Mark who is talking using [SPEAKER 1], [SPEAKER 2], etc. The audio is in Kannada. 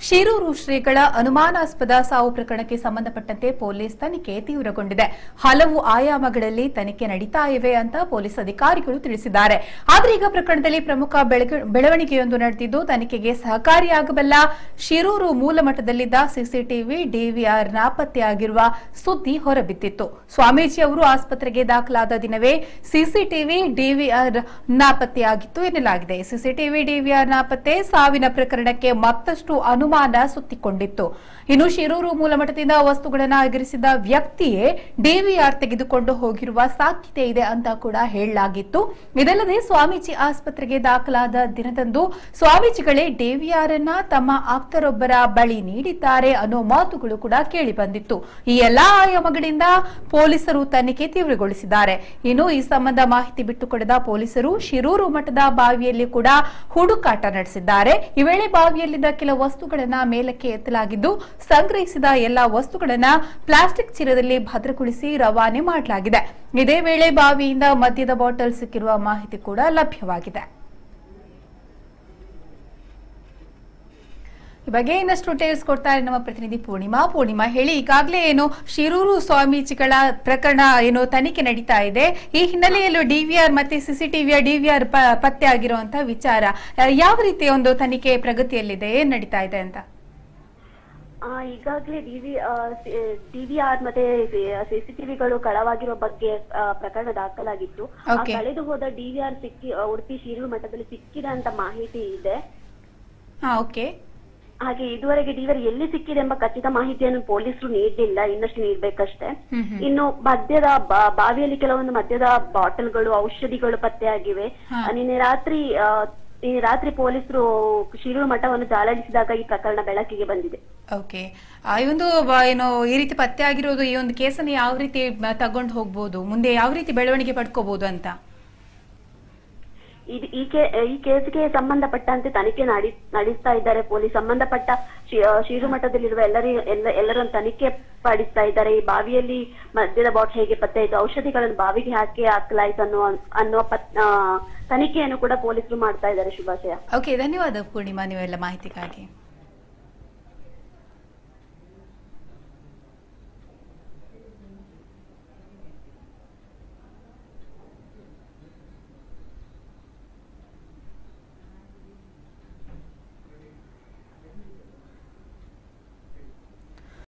[SPEAKER 1] ಶಿರೂರು ಶ್ರೀಗಳ ಅನುಮಾನಾಸ್ಪದ ಸಾವು ಪ್ರಕರಣಕ್ಕೆ ಸಂಬಂಧಪಟ್ಟಂತೆ ಪೊಲೀಸ್ ತನಿಖೆ ತೀವ್ರಗೊಂಡಿದೆ ಹಲವು ಆಯಾಮಗಳಲ್ಲಿ ತನಿಖೆ ನಡೀತಾ ಇವೆ ಅಂತ ಪೊಲೀಸ್ ಅಧಿಕಾರಿಗಳು ತಿಳಿಸಿದ್ದಾರೆ ಆದರೆ ಈಗ ಪ್ರಕರಣದಲ್ಲಿ ಪ್ರಮುಖ ಬೆಳಗ- ಬೆಳವಣಿಗೆಯೊಂದು ನಡೆದಿದ್ದು ತನಿಖೆಗೆ ಸಹಕಾರಿಯಾಗಬಲ್ಲ ಶಿರೂರು ಮೂಲಮಠದಲ್ಲಿದ್ದ ಸಿಸಿಟಿವಿ ಡಿವಿಆರ್ ನಾಪತ್ತೆಯಾಗಿರುವ ಸುದ್ದಿ ಹೊರಬಿದ್ದಿತ್ತು ಸ್ವಾಮೀಜಿ ಅವರು ಆಸ್ಪತ್ರೆಗೆ ದಾಖಲಾದ ದಿನವೇ ಸಿಸಿಟಿವಿ ಡಿವಿಆರ್ ನಾಪತ್ತೆಯಾಗಿತ್ತು ಎನ್ನಲಾಗಿದೆ ಸಿಸಿಟಿವಿ ಡಿವಿಆರ್ ನಾಪತ್ತೆ ಸಾವಿನ ಪ್ರಕರಣಕ್ಕೆ ಮತ್ತಷ್ಟು ಅನುಮಾನ ಸುತ್ತಿಕೊಂಡಿತ್ತು ಇನ್ನು ಶಿರೂರು ಮೂಲಮಠದಿಂದ ವಸ್ತುಗಳನ್ನು ಎಗರಿಸಿದ ವ್ಯಕ್ತಿಯೇ ಡಿವಿಆರ್ ತೆಗೆದುಕೊಂಡು ಹೋಗಿರುವ ಸಾಧ್ಯತೆ ಇದೆ ಅಂತ ಕೂಡ ಹೇಳಲಾಗಿತ್ತು ಇದಲ್ಲದೆ ಸ್ವಾಮೀಜಿ ಆಸ್ಪತ್ರೆಗೆ ದಾಖಲಾದ ದಿನದಂದು ಸ್ವಾಮೀಜಿಗಳೇ ಡಿವಿಆರ್ ಅನ್ನ ತಮ್ಮ ಆಪ್ತರೊಬ್ಬರ ಬಳಿ ನೀಡಿದ್ದಾರೆ ಅನ್ನೋ ಮಾತುಗಳು ಕೂಡ ಕೇಳಿ ಬಂದಿತ್ತು ಈ ಎಲ್ಲಾ ಆಯಾಮಗಳಿಂದ ಪೊಲೀಸರು ತನಿಖೆ ತೀವ್ರಗೊಳಿಸಿದ್ದಾರೆ ಇನ್ನು ಈ ಸಂಬಂಧ ಮಾಹಿತಿ ಬಿಟ್ಟುಕೊಡದ ಪೊಲೀಸರು ಶಿರೂರು ಮಠದ ಬಾವಿಯಲ್ಲಿ ಕೂಡ ಹುಡುಕಾಟ ನಡೆಸಿದ್ದಾರೆ ಈ ವೇಳೆ ಬಾವಿಯಲ್ಲಿದ್ದ ಕೆಲ ವಸ್ತುಗಳನ್ನ ಮೇಲಕ್ಕೆ ಎತ್ತಲಾಗಿದ್ದು ಸಂಗ್ರಹಿಸಿದ ಎಲ್ಲಾ ವಸ್ತುಗಳನ್ನ ಪ್ಲಾಸ್ಟಿಕ್ ಚೀಲದಲ್ಲಿ ಭದ್ರಗೊಳಿಸಿ ರವಾನೆ ಮಾಡಲಾಗಿದೆ ಇದೇ ವೇಳೆ ಬಾವಿಯಿಂದ ಮದ್ಯದ ಬಾಟಲ್ ಸಿಕ್ಕಿರುವ ಮಾಹಿತಿ ಕೂಡ ಲಭ್ಯವಾಗಿದೆ ಈ ಬಗ್ಗೆ ಇನ್ನಷ್ಟು ಡೀಟೇಲ್ಸ್ ಕೊಡ್ತಾರೆ ನಮ್ಮ ಪ್ರತಿನಿಧಿ ಪೂರ್ಣಿಮಾ ಪೂರ್ಣಿಮಾ ಹೇಳಿ ಈಗಾಗಲೇ ಏನು ಶಿರೂರು ಸ್ವಾಮೀಜಿಗಳ ಪ್ರಕರಣ ಏನು ತನಿಖೆ ನಡೀತಾ ಇದೆ ಈ ಹಿನ್ನೆಲೆಯಲ್ಲೂ ಡಿವಿಆರ್ ಮತ್ತೆ ಸಿಸಿಟಿವಿಯ ಡಿವಿಆರ್ ಪತ್ತೆ ಆಗಿರುವಂತಹ ವಿಚಾರ ಆ, ಯಾವ ರೀತಿಯ ಒಂದು ತನಿಖೆ ಪ್ರಗತಿಯಲ್ಲಿದೆ ಏನ್ ನಡೀತಾ ಇದೆ ಅಂತ
[SPEAKER 2] ಆ, ಈಗಾಗ್ಲೇ ಡಿವಿ ಡಿವಿಆರ್ ಮತ್ತೆ ಸಿಸಿಟಿವಿಗಳು ಕಳವಾಗಿರೋ ಬಗ್ಗೆ ಆ, ಪ್ರಕರಣ ದಾಖಲಾಗಿತ್ತು ಆ
[SPEAKER 1] Okay.
[SPEAKER 2] ಕಳೆದು ಹೋದ ಡಿವಿಆರ್ ಸಿಕ್ಕಿ ಆ, ಉಡುಪಿ ಶಿರೂರು ಮಠದಲ್ಲಿ ಸಿಕ್ಕಿದೆ ಅಂತ ಮಾಹಿತಿ ಇದೆ
[SPEAKER 1] ಹಾ ಓಕೆ
[SPEAKER 2] ಹಾಗೆ ಇದುವರೆಗೆ ಡಿವಿಆರ್ ಎಲ್ಲಿ ಸಿಕ್ಕಿದೆ ಎಂಬ ಖಚಿತ ಮಾಹಿತಿಯನ್ನು ಪೊಲೀಸರು ನೀಡಲಿಲ್ಲ ಇನ್ನಷ್ಟು ನೀಡ್ಬೇಕಷ್ಟೇ
[SPEAKER 1] ಹ್ಮ್ ಹ್ಮ್.
[SPEAKER 2] ಇನ್ನು ಮದ್ಯದ ಬಾ- ಬಾವಿಯಲ್ಲಿ ಕೆಲವೊಂದು ಮದ್ಯದ ಬಾಟಲ್ಗಳು ಔಷಧಿಗಳು ಪತ್ತೆಯಾಗಿವೆ
[SPEAKER 1] ಹಾ.
[SPEAKER 2] ಆ, ನಿನ್ನೆ ರಾತ್ರಿ ಆ, ನಿನ್ನೆ ರಾತ್ರಿ ಪೊಲೀಸರು ಶಿರೂರು ಮಠವನ್ನು ಜಾಲಾಡಿಸಿದಾಗ ಈ ಪ್ರಕರಣ ಬೆಳಕಿಗೆ ಬಂದಿದೆ
[SPEAKER 1] ಓಕೆ ಆ, ಈ ಒಂದು ಬ- ಏನು ಈ ರೀತಿ ಪತ್ತೆ ಆಗಿರೋದು ಈ ಒಂದು ಕೇಸನ್ನು ಯಾವ ರೀತಿ ತಗೊಂಡು ಹೋಗ್ಬೋದು ಮುಂದೆ ಯಾವ ರೀತಿ ಬೆಳವಣಿಗೆ ಪಡ್ಕೋಬಹುದು ಅಂತ
[SPEAKER 2] ಇದು ಈ ಕೇ ಈ ಕೇಸ್ಗೆ ಸಂಬಂಧಪಟ್ಟಂತೆ ತನಿಖೆ ನಡಿ ನಡೆಸ್ತಾ ಇದ್ದಾರೆ ಪೊಲೀಸ್ ಸಂಬಂಧಪಟ್ಟ ಶಿ- ಆ, ಶ್ರೀರುಮಠದಲ್ಲಿರುವ ಎಲ್ಲರಿ ಎಲ್ಲ ಎಲ್ಲರನ್ನು ತನಿಖೆ ಪಡಿಸ್ತಾ ಇದ್ದಾರೆ ಈ ಬಾವಿಯಲ್ಲಿ ಮದ್ಯದ ಬಾಟ್ ಹೇಗೆ ಪತ್ತೆ ಆಯ್ತು ಔಷಧಿಗಳನ್ನು ಬಾವಿಗೆ ಹಾಕಿ ಹಾಕಲಾಯ್ತು ಅನ್ನುವ ಅನ್ನುವ ಪತ್ ಆ, ತನಿಖೆಯನ್ನು ಕೂಡ ಪೊಲೀಸರು ಮಾಡ್ತಾ ಇದ್ದಾರೆ ಶುಭಾಶಯ
[SPEAKER 1] ಓಕೆ ಧನ್ಯವಾದ ಪೂರ್ಣಿಮಾ ನೀವೆಲ್ಲ ಮಾಹಿತಿಗಾಗಿ